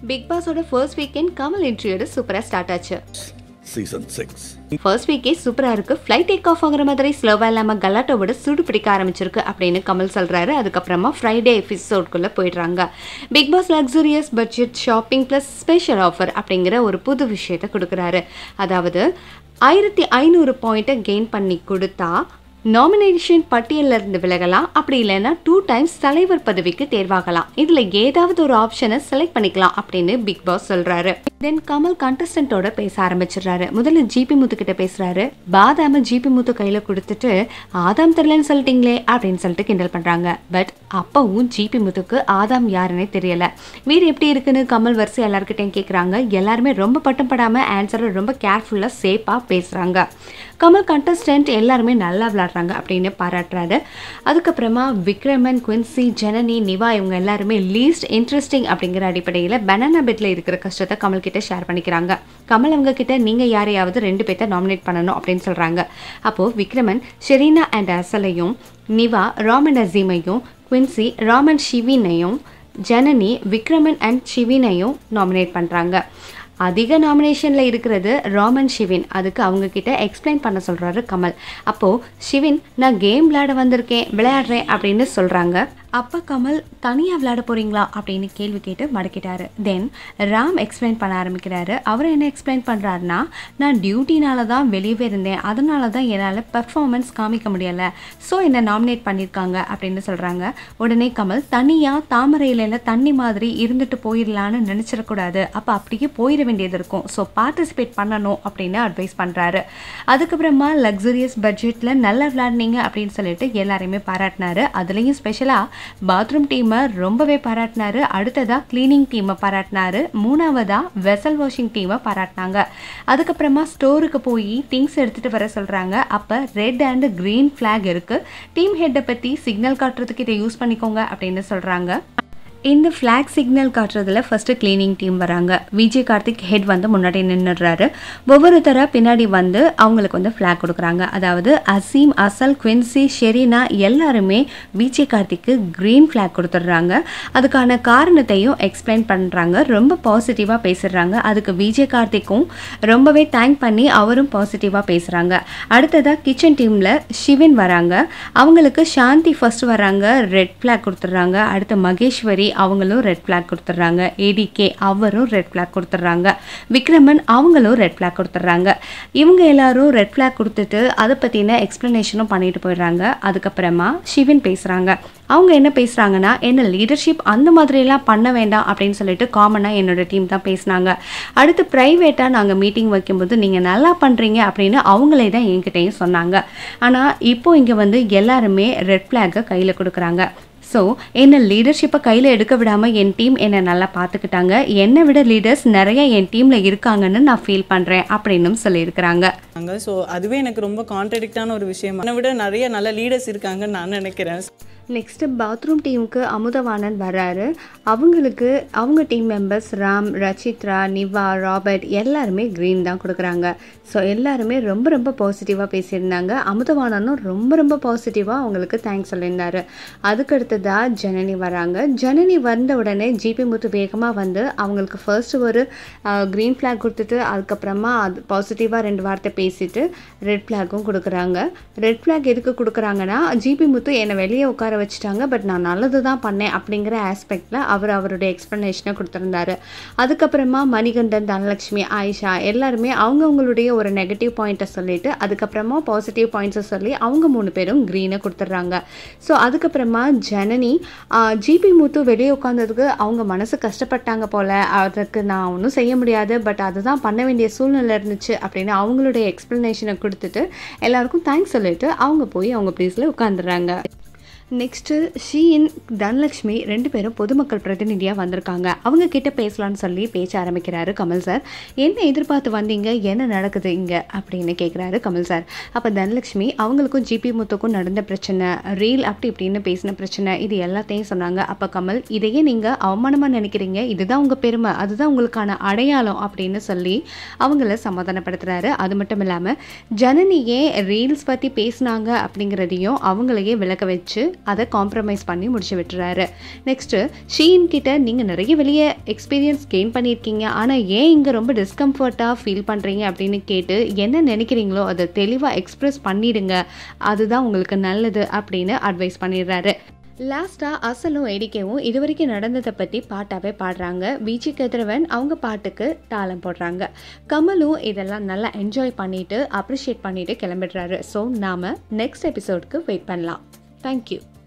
Big பாஸோட first weekend Kamal என்ட்ரியோட சூப்பராக ஸ்டார்ட் ஆச்சு season 6. ஃபர்ஸ்ட் வீக்கே சூப்பராக இருக்கு ஃப்ளைட் டேக் ஆஃப் ஆகுற மாதிரி ஸ்லோவாக இல்லாமல் கலாட்டோவோட சூடு பிடிக்க ஆரம்பிச்சிருக்கு அப்படின்னு கமல் சொல்கிறாரு அதுக்கப்புறமா ஃப்ரைடே எபிசோட்குள்ளே போயிடுறாங்க Bigg Boss luxurious budget shopping plus special offer அப்படிங்கிற ஒரு புது விஷயத்தை கொடுக்குறாரு அதாவது ஆயிரத்தி ஐநூறு பாயிண்ட்டை கெயின் பண்ணி கொடுத்தா நாமினேஷன் பட்டியலில் இருந்து விலகலாம் அப்படி இல்லைன்னா டூ டைம்ஸ் தலைவர் பதவிக்கு தேர்வாகலாம் இதில் ஏதாவது ஒரு ஆப்ஷனை செலக்ட் பண்ணிக்கலாம் அப்படின்னு பிக் பாஸ் சொல்கிறாரு தென் கமல் கண்டஸ்டன்ட்டோட பேச ஆரம்பிச்சிடுறாரு முதல்ல ஜிபி முத்து கிட்ட பேசுறாரு பாதாம ஜிபி முத்து கையில கொடுத்துட்டு ஆதாம் தெரியலன்னு சொல்லிட்டீங்களே அப்படின்னு சொல்லிட்டு கிண்டல் பண்றாங்க பட் அப்பவும் ஜிபி முத்துக்கு ஆதாம் யாருன்னே தெரியல வீடு எப்படி இருக்குன்னு கமல் வரிசை எல்லார்கிட்டையும் கேட்குறாங்க எல்லாருமே ரொம்ப பட்டம் படாம ஆன்சரை ரொம்ப கேர்ஃபுல்லாக சேஃபாக பேசுறாங்க கமல் கண்டஸ்டன்ட் எல்லாருமே நல்லா விளாடுறாங்க அப்படின்னு பாராட்டுறாரு அதுக்கப்புறமா விக்ரமன் குவின்சி ஜனனி நிவா இவங்க எல்லாருமே லீஸ்ட் இன்ட்ரெஸ்டிங் அப்படிங்கிற அடிப்படையில் பனானா பெட்டில் இருக்கிற கஷ்டத்தை கமல் கிட்ட ஷேர் பண்ணிக்கிறாங்க கமல் அவங்க கிட்ட நீங்கள் யாரையாவது ரெண்டு பேர்த்த நாமினேட் பண்ணணும் அப்படின்னு சொல்கிறாங்க அப்போது விக்ரமன் ஷெரீனா அண்ட் அசலையும் நிவா ராமன் அசீமையும் குவின்சி ராமன் ஷிவினையும் ஜனனி விக்ரமன் அண்ட் ஷிவினையும் நாமினேட் பண்ணுறாங்க அதிக நாமினேஷனில் இருக்கிறது ராமன் ஷிவின் அதுக்கு அவங்க கிட்ட எக்ஸ்பிளைன் பண்ண சொல்கிறாரு கமல் அப்போது ஷிவின் நான் கேம் விளையாட வந்திருக்கேன் விளையாடுறேன் அப்படின்னு சொல்கிறாங்க அப்போ கமல் தனியாக விளையாட போகிறீங்களா அப்படின்னு கேள்வி கேட்டு மடக்கிட்டாரு தென் ராம் எக்ஸ்பிளைன் பண்ண ஆரம்பிக்கிறாரு அவர் என்ன எக்ஸ்பிளைன் பண்ணுறாருனா நான் டியூட்டினால தான் வெளியவே இருந்தேன் அதனால தான் என்னால் பெர்ஃபார்மன்ஸ் காமிக்க முடியலை ஸோ என்னை நாமினேட் பண்ணியிருக்காங்க அப்படின்னு சொல்கிறாங்க உடனே கமல் தனியாக தாமரை இலையில் தண்ணி மாதிரி இருந்துட்டு போயிடலான்னு நினச்சிடக்கூடாது அப்போ அப்படியே போயிட வேண்டியது இருக்கும் ஸோ பார்ட்டிசிபேட் பண்ணணும் அப்படின்னு அட்வைஸ் பண்ணுறாரு அதுக்கப்புறமா லக்ஸுரியஸ் பட்ஜெட்டில் நல்லா விளையாடுனீங்க அப்படின்னு சொல்லிட்டு எல்லாரையுமே பாராட்டினாரு அதுலேயும் ஸ்பெஷலாக பாத்ரூம் டீமை ரொம்பவே பாராட்டினாரு அடுத்ததாக க்ளீனிங் டீமை பாராட்டினாரு மூணாவதாக வெசல் வாஷிங் டீமை பாராட்டினாங்க அதுக்கப்புறமா ஸ்டோருக்கு போய் திங்ஸ் எடுத்துகிட்டு வர சொல்கிறாங்க அப்போ ரெட் அண்ட் க்ரீன் ஃப்ளாக் இருக்குது டீம் ஹெட்டை பற்றி சிக்னல் காட்டுறதுக்கு இதை யூஸ் பண்ணிக்கோங்க அப்படின்னு சொல்கிறாங்க இந்த ஃப்ளாக் சிக்னல் காட்டுறதுல ஃபர்ஸ்ட் கிளீனிங் டீம் வராங்க விஜய் கார்த்திக் ஹெட் வந்து முன்னாடி நின்றுடுறாரு ஒவ்வொருத்தராக பின்னாடி வந்து அவங்களுக்கு வந்து ஃப்ளாக் கொடுக்குறாங்க அதாவது அசீம் அசல் குவின்சி ஷெரீனா எல்லாருமே விஜய் கார்த்திக்கு க்ரீன் ஃப்ளாக் கொடுத்துட்றாங்க அதுக்கான காரணத்தையும் எக்ஸ்பிளைன் பண்ணுறாங்க ரொம்ப பாசிட்டிவாக பேசுகிறாங்க அதுக்கு விஜய் கார்த்திக்கும் ரொம்பவே தேங்க் பண்ணி அவரும் பாசிட்டிவாக பேசுகிறாங்க அடுத்ததாக கிச்சன் டீமில் ஷிவின் வராங்க அவங்களுக்கு சாந்தி ஃபர்ஸ்ட் வராங்க ரெட் ஃப்ளாக் கொடுத்துட்றாங்க அடுத்து மகேஸ்வரி அவங்களும் ரெட் ஃப்ளாக் கொடுத்துட்றாங்க ஏடிகே அவரும் ரெட் ஃப்ளாக் கொடுத்துட்றாங்க விக்ரமன் அவங்களும் ரெட் ஃப்ளாக் கொடுத்துட்றாங்க இவங்க எல்லாரும் ரெட் ஃப்ளாக் கொடுத்துட்டு அதை பற்றின எக்ஸ்ப்ளனேஷனும் பண்ணிட்டு போயிடுறாங்க அதுக்கப்புறமா சிவன் பேசுகிறாங்க அவங்க என்ன பேசுகிறாங்கன்னா என்ன லீடர்ஷிப் அந்த மாதிரிலாம் பண்ண வேண்டாம் அப்படின்னு சொல்லிட்டு காமனாக என்னோட டீம் தான் பேசினாங்க அடுத்து ப்ரைவேட்டாக நாங்கள் மீட்டிங் வைக்கும்போது நீங்கள் நல்லா பண்ணுறீங்க அப்படின்னு அவங்களே தான் என்கிட்டயும் சொன்னாங்க ஆனால் இப்போ இங்கே வந்து எல்லாருமே ரெட் ஃப்ளாகை கையில் கொடுக்குறாங்க ஸோ என்ன லீடர்ஷிப்பை கையில் எடுக்க விடாமல் என் டீம் என்னை நல்லா பார்த்துக்கிட்டாங்க என்னை விட லீடர்ஸ் நிறைய என் டீமில் இருக்காங்கன்னு நான் ஃபீல் பண்ணுறேன் அப்படின்னும் சொல்லியிருக்கிறாங்க இருக்காங்க ஸோ அதுவே எனக்கு ரொம்ப கான்ட்ரடிக்டான ஒரு விஷயம் என்னை விட நிறைய நல்ல லீடர்ஸ் இருக்காங்கன்னு நான் நினைக்கிறேன் நெக்ஸ்ட்டு பாத்ரூம் டீமுக்கு அமுதவாணன் வராரு அவங்களுக்கு அவங்க team members Ram Rachitha Niva Robert எல்லாருமே க்ரீன் தான் கொடுக்குறாங்க ஸோ எல்லாருமே ரொம்ப ரொம்ப பாசிட்டிவாக பேசியிருந்தாங்க அமுதவாணனும் ரொம்ப ரொம்ப பாசிட்டிவாக அவங்களுக்கு தேங்க்ஸ் சொல்லியிருந்தாரு அதுக்கு அடுத்ததாக ஜனனி வராங்க ஜனனி வந்த உடனே ஜிபி முத்து வேகமாக வந்து அவங்களுக்கு ஃபர்ஸ்ட் ஒரு க்ரீன் ஃப்ளாக் கொடுத்துட்டு அதுக்கப்புறமா அது பாசிட்டிவாக ரெண்டு வார்த்தை பேசிட்டு ரெட் ஃப்ளாகும் கொடுக்குறாங்க ரெட் ஃப்ளாக் எதுக்கு கொடுக்குறாங்கன்னா ஜிபி முத்து என்னை வெளியே உட்கார வச்சுட்டாங்க பட் நான் நல்லது தான் பண்ணேன் அப்படிங்கிற ஆஸ்பெக்டில் அவர் அவருடைய எக்ஸ்ப்ளனேஷனை கொடுத்துருந்தாரு அதுக்கப்புறமா மணிகண்டன் தனலட்சுமி ஆயிஷா எல்லாருமே அவங்கவுங்களுடைய ஒரு நெகட்டிவ் பாயிண்ட்டை சொல்லிட்டு அதுக்கப்புறமா பாசிட்டிவ் பாயிண்ட்ஸை சொல்லி அவங்க மூணு பேரும் க்ரீனை கொடுத்துட்றாங்க ஸோ அதுக்கப்புறமா ஜனனி ஜிபி முத்து வெளியே உட்காந்ததுக்கு அவங்க மனசு கஷ்டப்பட்டாங்க போல் அதுக்கு நான் ஒன்றும் செய்ய முடியாது பட் அதுதான் பண்ண வேண்டிய சூழ்நிலை இருந்துச்சு அப்படின்னு அவங்களுடைய எக்ஸ்ப்ளனேஷனை கொடுத்துட்டு எல்லாருக்கும் தேங்க்ஸ் சொல்லிட்டு அவங்க போய் அவங்க ப்ளேஸில் உட்காந்துடுறாங்க நெக்ஸ்ட்டு ஷீயின் தனலக்ஷ்மி ரெண்டு பேரும் பொதுமக்கள் பிரதிநிதியாக வந்திருக்காங்க அவங்க கிட்ட பேசலாம்னு சொல்லி பேச ஆரம்பிக்கிறாரு கமல் சார் என்ன எதிர்பார்த்து வந்தீங்க என்ன நடக்குது இங்கே அப்படின்னு கேட்குறாரு கமல் சார் அப்போ தனலக்ஷ்மி அவங்களுக்கும் ஜிபி முத்துக்கும் நடந்த பிரச்சனை ரீல் அப்படி இப்படின்னு பேசின பிரச்சனை இது எல்லாத்தையும் சொன்னாங்க அப்போ கமல் இதையே நீங்கள் அவமானமாக நினைக்கிறீங்க இதுதான் உங்கள் பெருமை அதுதான் உங்களுக்கான அடையாளம் அப்படின்னு சொல்லி அவங்கள சமாதானப்படுத்துகிறாரு அது மட்டும் இல்லாமல் ஜனனியே ரீல்ஸ் பற்றி பேசினாங்க அப்படிங்கிறதையும் அவங்களையே விளக்க வச்சு அதை காம்ப்ரமைஸ் பண்ணி முடிச்சு விட்டுறாரு நெக்ஸ்ட்டு ஷீன் கிட்ட நீங்கள் நிறைய வெளியே எக்ஸ்பீரியன்ஸ் கெயின் பண்ணியிருக்கீங்க ஆனால் ஏன் இங்கே ரொம்ப டிஸ்கம்ஃபர்ட்டாக ஃபீல் பண்ணுறீங்க அப்படின்னு கேட்டு என்ன நினைக்கிறீங்களோ அதை தெளிவாக எக்ஸ்ப்ரெஸ் பண்ணிடுங்க அதுதான் உங்களுக்கு நல்லது அப்படின்னு அட்வைஸ் பண்ணிடுறாரு லாஸ்ட்டாக அசலும் ஏடிக்கையும் இது வரைக்கும் நடந்ததை பற்றி பாட்டாவே பாடுறாங்க விஜி கதிரவன் அவங்க பாட்டுக்கு தாளம் போடுறாங்க கமலும் இதெல்லாம் நல்லா என்ஜாய் பண்ணிட்டு அப்ரிஷியேட் பண்ணிட்டு கிளம்பிடுறாரு ஸோ நாம நெக்ஸ்ட் எபிசோடுக்கு வெயிட் பண்ணலாம் தேங்க்யூ